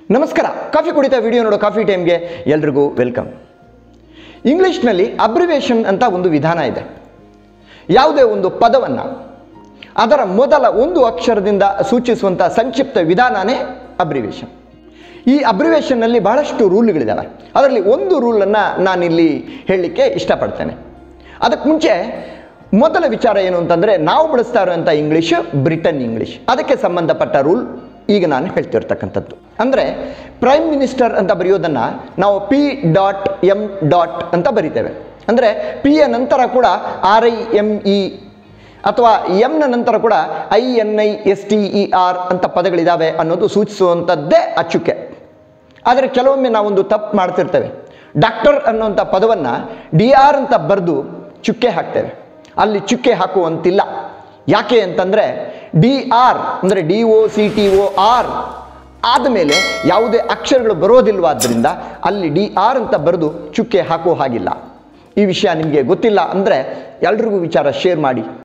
ನಮಸ್ಕಾರ ಕಾಫಿ ಕುಡಿತಾ ವಿಡಿಯೋ ನೋಡೋ ಕಾಫಿ ಟೈಮ್ಗೆ ಎಲ್ರಿಗೂ ವೆಲ್ಕಮ್ ಇಂಗ್ಲೀಷ್ನಲ್ಲಿ ಅಬ್ರಿವೇಷನ್ ಅಂತ ಒಂದು ವಿಧಾನ ಇದೆ ಯಾವುದೇ ಒಂದು ಪದವನ್ನು ಅದರ ಮೊದಲ ಒಂದು ಅಕ್ಷರದಿಂದ ಸೂಚಿಸುವಂಥ ಸಂಕ್ಷಿಪ್ತ ವಿಧಾನನೇ ಅಬ್ರಿವೇಷನ್ ಈ ಅಬ್ರಿವೇಷನ್ನಲ್ಲಿ ಬಹಳಷ್ಟು ರೂಲ್ಗಳಿದ್ದಾವೆ ಅದರಲ್ಲಿ ಒಂದು ರೂಲನ್ನು ನಾನಿಲ್ಲಿ ಹೇಳಲಿಕ್ಕೆ ಇಷ್ಟಪಡ್ತೇನೆ ಅದಕ್ಕೆ ಮುಂಚೆ ಮೊದಲ ವಿಚಾರ ಏನು ಅಂತಂದರೆ ನಾವು ಬಳಸ್ತಾ ಇರುವಂಥ ಇಂಗ್ಲೀಷ್ ಬ್ರಿಟನ್ ಇಂಗ್ಲೀಷ್ ಅದಕ್ಕೆ ಸಂಬಂಧಪಟ್ಟ ರೂಲ್ ಈಗ ನಾನು ಹೇಳ್ತಿರ್ತಕ್ಕಂಥದ್ದು ಅಂದರೆ ಪ್ರೈಮ್ ಮಿನಿಸ್ಟರ್ ಅಂತ ಬರೆಯೋದನ್ನು ನಾವು ಪಿ ಡಾಟ್ ಎಮ್ ಡಾಟ್ ಅಂತ ಬರಿತೇವೆ ಅಂದರೆ ಪಿಯ ನಂತರ ಕೂಡ ಆರ್ ಐ ಎಮ್ ಇ ಅಥವಾ ಎಮ್ನ ನಂತರ ಕೂಡ I N I S T E R ಅಂತ ಪದಗಳಿದ್ದಾವೆ ಅನ್ನೋದು ಸೂಚಿಸುವಂಥದ್ದೇ ಅಚ್ಚುಕೆ ಆದರೆ ಕೆಲವೊಮ್ಮೆ ನಾವೊಂದು ತಪ್ಪು ಮಾಡ್ತಿರ್ತೇವೆ ಡಾಕ್ಟರ್ ಅನ್ನುವಂಥ ಪದವನ್ನು ಡಿ ಆರ್ ಅಂತ ಬರೆದು ಚುಕ್ಕೆ ಹಾಕ್ತೇವೆ ಅಲ್ಲಿ ಚುಕ್ಕೆ ಹಾಕುವಂತಿಲ್ಲ ಯಾಕೆ ಅಂತಂದರೆ ಡಿ ಆರ್ ಅಂದರೆ D O C T O R ಆದಮೇಲೆ ಯಾವುದೇ ಅಕ್ಷರಗಳು ಬರೋದಿಲ್ವಾದ್ದರಿಂದ ಅಲ್ಲಿ ಡಿ ಆರ್ ಅಂತ ಬರೆದು ಚುಕ್ಕೆ ಹಾಕುವ ಹಾಗಿಲ್ಲ ಈ ವಿಷಯ ನಿಮಗೆ ಗೊತ್ತಿಲ್ಲ ಅಂದರೆ ಎಲ್ರಿಗೂ ವಿಚಾರ ಶೇರ್ ಮಾಡಿ